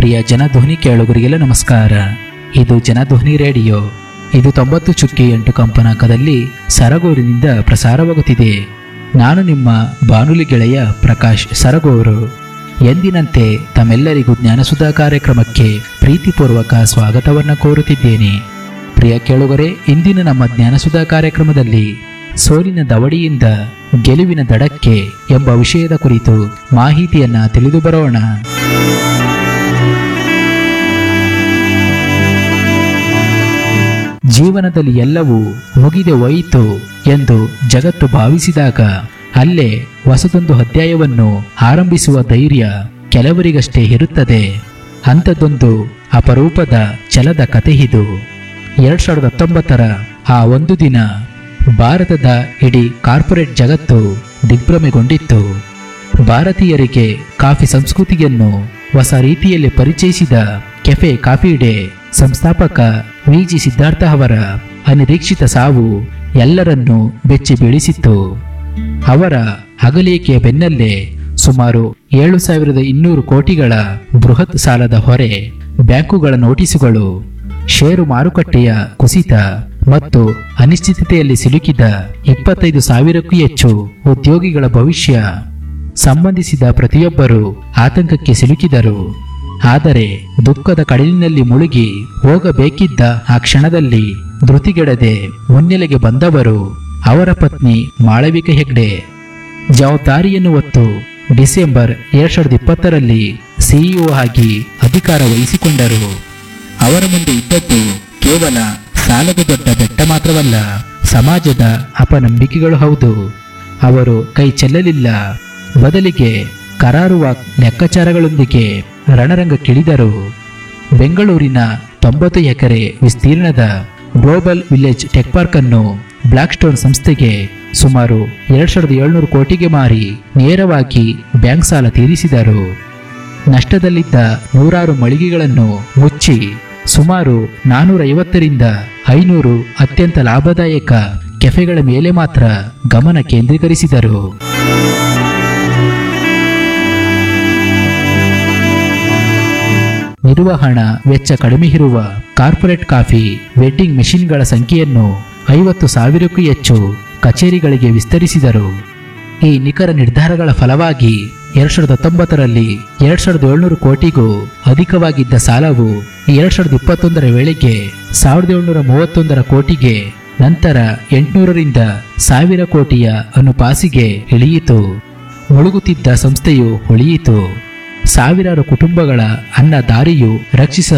ಪ್ರಿಯ ಜನಧ್ವನಿ ಕೇಳುಗರಿಗೆಲ್ಲ ನಮಸ್ಕಾರ ಇದು ಜನಧ್ವನಿ ರೇಡಿಯೋ ಇದು ತೊಂಬತ್ತು ಚುಕ್ಕಿ ಎಂಟು ಕಂಪನಾಂಕದಲ್ಲಿ ಸರಗೂರಿನಿಂದ ಪ್ರಸಾರವಾಗುತ್ತಿದೆ ನಾನು ನಿಮ್ಮ ಬಾನುಲಿ ಗೆಳೆಯ ಪ್ರಕಾಶ್ ಸರಗೂರು ಎಂದಿನಂತೆ ತಮ್ಮೆಲ್ಲರಿಗೂ ಜ್ಞಾನಸುಧಾ ಕಾರ್ಯಕ್ರಮಕ್ಕೆ ಪ್ರೀತಿಪೂರ್ವಕ ಸ್ವಾಗತವನ್ನು ಕೋರುತ್ತಿದ್ದೇನೆ ಪ್ರಿಯ ಕೇಳುಗರೆ ಇಂದಿನ ನಮ್ಮ ಜ್ಞಾನಸುಧಾ ಕಾರ್ಯಕ್ರಮದಲ್ಲಿ ಸೋಲಿನ ದವಡಿಯಿಂದ ಗೆಲುವಿನ ದಡಕ್ಕೆ ಎಂಬ ವಿಷಯದ ಕುರಿತು ಮಾಹಿತಿಯನ್ನ ತಿಳಿದು ಬರೋಣ ಜೀವನದಲ್ಲಿ ಎಲ್ಲವೂ ಮುಗಿದು ಹೋಯಿತು ಎಂದು ಜಗತ್ತು ಭಾವಿಸಿದಾಗ ಅಲ್ಲೇ ಹೊಸದೊಂದು ಅಧ್ಯಾಯವನ್ನು ಆರಂಭಿಸುವ ಧೈರ್ಯ ಕೆಲವರಿಗಷ್ಟೇ ಇರುತ್ತದೆ ಅಂಥದ್ದೊಂದು ಅಪರೂಪದ ಛಲದ ಕತೆ ಇದು ಎರಡ್ ಸಾವಿರದ ಹತ್ತೊಂಬತ್ತರ ಆ ಒಂದು ದಿನ ಭಾರತದ ಇಡೀ ಕಾರ್ಪೊರೇಟ್ ಜಗತ್ತು ದಿಗ್ಭ್ರಮೆಗೊಂಡಿತ್ತು ಭಾರತೀಯರಿಗೆ ಕಾಫಿ ಸಂಸ್ಕೃತಿಯನ್ನು ಹೊಸ ರೀತಿಯಲ್ಲಿ ಪರಿಚಯಿಸಿದ ಕೆಫೆ ಕಾಫಿ ಡೇ ಸಂಸ್ಥಾಪಕ ವಿ ಜಿ ಸಿದ್ಧಾರ್ಥ ಅವರ ಅನಿರೀಕ್ಷಿತ ಸಾವು ಎಲ್ಲರನ್ನೂ ಬೆಚ್ಚಿ ಬೀಳಿಸಿತ್ತು ಅವರ ಅಗಲಿಕೆಯ ಬೆನ್ನಲ್ಲೇ ಸುಮಾರು ಏಳು ಸಾವಿರದ ಇನ್ನೂರು ಕೋಟಿಗಳ ಬೃಹತ್ ಸಾಲದ ಹೊರೆ ಬ್ಯಾಂಕುಗಳ ನೋಟಿಸುಗಳು ಷೇರು ಮಾರುಕಟ್ಟೆಯ ಕುಸಿತ ಮತ್ತು ಅನಿಶ್ಚಿತತೆಯಲ್ಲಿ ಸಿಲುಕಿದ ಇಪ್ಪತ್ತೈದು ಸಾವಿರಕ್ಕೂ ಹೆಚ್ಚು ಉದ್ಯೋಗಿಗಳ ಭವಿಷ್ಯ ಸಂಬಂಧಿಸಿದ ಪ್ರತಿಯೊಬ್ಬರು ಆತಂಕಕ್ಕೆ ಸಿಲುಕಿದರು ಆದರೆ ದುಃಖದ ಕಡಲಿನಲ್ಲಿ ಮುಳುಗಿ ಹೋಗಬೇಕಿದ್ದ ಆ ಕ್ಷಣದಲ್ಲಿ ಧೃತಿಗೆಡದೆ ಮುನ್ನೆಲೆಗೆ ಬಂದವರು ಅವರ ಪತ್ನಿ ಮಾಳವಿಕ ಹೆಗ್ಡೆ ಜವಾಬ್ದಾರಿಯನ್ನು ಹೊತ್ತು ಡಿಸೆಂಬರ್ ಎರಡ್ ಸಾವಿರದ ಇಪ್ಪತ್ತರಲ್ಲಿ ಸಿಇಒ ಆಗಿ ಅಧಿಕಾರ ವಹಿಸಿಕೊಂಡರು ಅವರ ಮುಂದೆ ಇದ್ದದ್ದು ಕೇವಲ ಸಾಲದ ದೊಡ್ಡ ಬೆಟ್ಟ ಮಾತ್ರವಲ್ಲ ಸಮಾಜದ ಅಪನಂಬಿಕೆಗಳು ಹೌದು ಅವರು ಕೈ ಚೆಲ್ಲಲಿಲ್ಲ ಬದಲಿಗೆ ಕರಾರುವ ಲೆಕ್ಕಾಚಾರಗಳೊಂದಿಗೆ ರಣರಂಗಕ್ಕಿಳಿದರು ಬೆಂಗಳೂರಿನ ತೊಂಬತ್ತು ಎಕರೆ ವಿಸ್ತೀರ್ಣದ ಗ್ಲೋಬಲ್ ವಿಲೇಜ್ ಟೆಕ್ ಪಾರ್ಕ್ ಅನ್ನು ಬ್ಲಾಕ್ ಸ್ಟೋನ್ ಸಂಸ್ಥೆಗೆ ಸುಮಾರು ಎರಡ್ ಸಾವಿರದ ಏಳ್ನೂರು ಕೋಟಿಗೆ ಮಾರಿ ನೇರವಾಗಿ ಬ್ಯಾಂಕ್ ಸಾಲ ತೀರಿಸಿದರು ನಷ್ಟದಲ್ಲಿದ್ದ ನೂರಾರು ಮಳಿಗೆಗಳನ್ನು ಮುಚ್ಚಿ ಸುಮಾರು ನಾನೂರ ಐವತ್ತರಿಂದ ಐನೂರು ಅತ್ಯಂತ ಲಾಭದಾಯಕ ಕೆಫೆಗಳ ಮೇಲೆ ಮಾತ್ರ ಗಮನ ಕೇಂದ್ರೀಕರಿಸಿದರು ನಿರ್ವಹಣಾ ವೆಚ್ಚ ಕಡಿಮೆ ಇರುವ ಕಾರ್ಪೊರೇಟ್ ಕಾಫಿ ವೆಡ್ಡಿಂಗ್ ಮೆಷಿನ್ಗಳ ಸಂಖ್ಯೆಯನ್ನು ಐವತ್ತು ಸಾವಿರಕ್ಕೂ ಹೆಚ್ಚು ಕಚೇರಿಗಳಿಗೆ ವಿಸ್ತರಿಸಿದರು ಈ ನಿಖರ ನಿರ್ಧಾರಗಳ ಫಲವಾಗಿ ಎರಡ್ ಸಾವಿರದ ಹತ್ತೊಂಬತ್ತರಲ್ಲಿ ಎರಡ್ ಸಾವಿರದ ಏಳ್ನೂರು ಕೋಟಿಗೂ ಅಧಿಕವಾಗಿದ್ದ ಸಾಲವು ಎರಡ್ ಸಾವಿರದ ಇಪ್ಪತ್ತೊಂದರ ವೇಳೆಗೆ ಸಾವಿರದ ಏಳ್ನೂರ ಮೂವತ್ತೊಂದರ ಕೋಟಿಗೆ ನಂತರ ಎಂಟುನೂರರಿಂದ ಸಾವಿರ ಕೋಟಿಯ ಅನುಪಾಸಿಗೆ ಇಳಿಯಿತು ಮುಳುಗುತ್ತಿದ್ದ ಸಂಸ್ಥೆಯು ಉಳಿಯಿತು ಸಾವಿರಾರು ಕುಟುಂಬಗಳ ಅನ್ನ ದಾರಿಯು ರಕ್ಷಿಸ